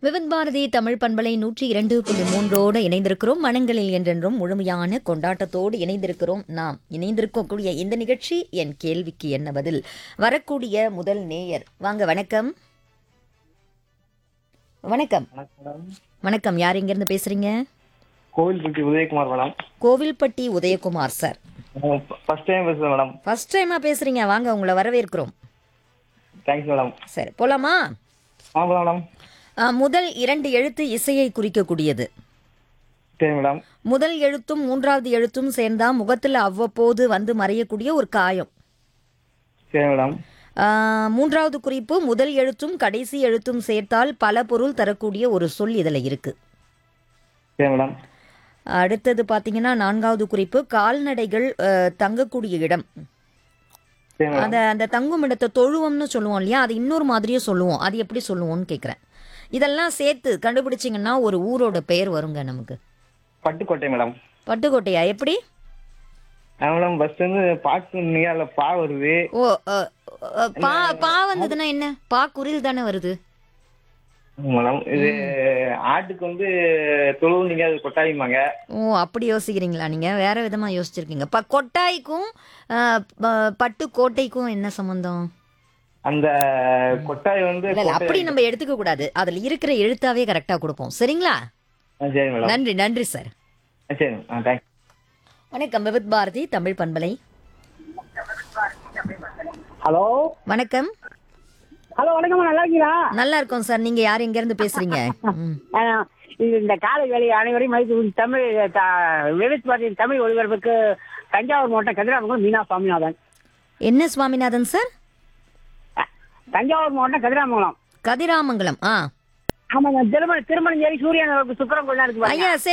விவித் பாரதி தமிழ் பண்பலை நூற்றி இரண்டு புள்ளி மூன்றோடு இணைந்திருக்கிறோம் மனங்களில் என்றென்றும் முழுமையான கொண்டாட்டத்தோடு இணைந்திருக்கிறோம் நாம் இணைந்திருக்கக்கூடிய இந்த நிகழ்ச்சி என் கேள்விக்கு என்ன பதில் வரக்கூடிய முதல் நேயர் வாங்க வணக்கம் வணக்கம் வணக்கம் வணக்கம் யார் இங்கிருந்து பேசுறீங்க Kovilpatti Udayakumar madam Kovilpatti Udayakumar sir first time பேசுகிறேன் மேடம் ஃபர்ஸ்ட் டைமா பேசுறீங்க வாங்க உங்களை வரவேற்கிறோம் தேங்க்ஸ் மேடம் சரி போலாமா ஆ மேடம் ஆ, முதல் இரண்டு எழுத்து இசையை குறிக்கக்கூடியது சரி மேடம் முதல் எழுத்தும் மூன்றாவது எழுத்தும் சேர்ந்தா முகத்தில் அவ்வப்போது வந்து மறையக்கூடிய ஒரு காயம் சரி மேடம் ஆ, மூன்றாவது குறிப்பு முதல் எழுத்தும் கடைசி எழுத்தும் சேர்த்தால் பல பொருள் தரக்கூடிய ஒரு சொல் இதில் இருக்கு சரி மேடம் அடுத்தது பார்த்தீங்கன்னா நான்காவது குறிப்பு கால்நடைகள் ஆ, தங்கக்கூடிய இடம் சரி மேடம் அந்த அந்த தங்கும் இடத்தை தொழுவம்னு சொல்லுவோம் இல்லையா அது இன்னொரு மாதிரியே சொல்லுவோம் அது எப்படி சொல்லுவோம்னு கேட்குறேன் இதெல்லாம் சேர்த்து கண்டுபிடிச்சிங்கன்னா ஒரு ஊரோட பெயர் வருங்க நமக்கு பட்டுக்கோட்டை மேடம் பட்டுக்கோட்டையா எப்படி ஆ மேடம் ஃபர்ஸ்ட் வந்து பாட்டு நீங்கள் அதில் பா வருது ஓ அ, அ, பா பா வந்ததுன்னா என்ன பா குரில் தானே வருது மேடம் இது ஆட்டுக்கு வந்து தொழுவு நீங்கள் அது கொட்டாயுமாங்க ஓ அப்படி யோசிக்கிறீங்களா நீங்க வேற விதமா யோசிச்சிருக்கீங்க ப கொட்டாய்க்கும் அ, ப- பட்டு கோட்டைக்கும் என்ன சம்பந்தம் அந்த கொட்டாய் வந்து இல்ல இல்ல அப்படி நம்ம எடுத்துக்க கூடாது அதுல இருக்கிற எழுத்தாவே கரெக்டா கொடுப்போம் சரிங்களா ஆ, சரி மேடம் நன்றி நன்றி சார் ஆ, சரி ஆ தேங்க்ஸ் வணக்கம் விவித் பாரதி தமிழ் பண்பலை ஹலோ வணக்கம் ஹலோ வணக்கம்மா நல்லா இருக்கீங்களா நல்லா இருக்கோம் சார் நீங்க யார் எங்க இருந்து பேசுறீங்க ம். ஆ, இது இந்த காலை வேலை அனைவரையும் மதித்து தமிழ் த- விவித் பாரதியின் தமிழ் ஒளிபரப்புக்கு தஞ்சாவூர் மாவட்டம் கதிராமங்கலம் மீனா சுவாமிநாதன் என்ன சுவாமிநாதன் சார் அ, தஞ்சாவூர் மாவட்டம் கதிராமங்கலம் கதிராமங்கலம் ஆ ஆமாங்க திருமண திருமணம் சரி சூரியன் சுக்கரம் கொஞ்சம் இருக்கு பாருங்க. ஐயா சரி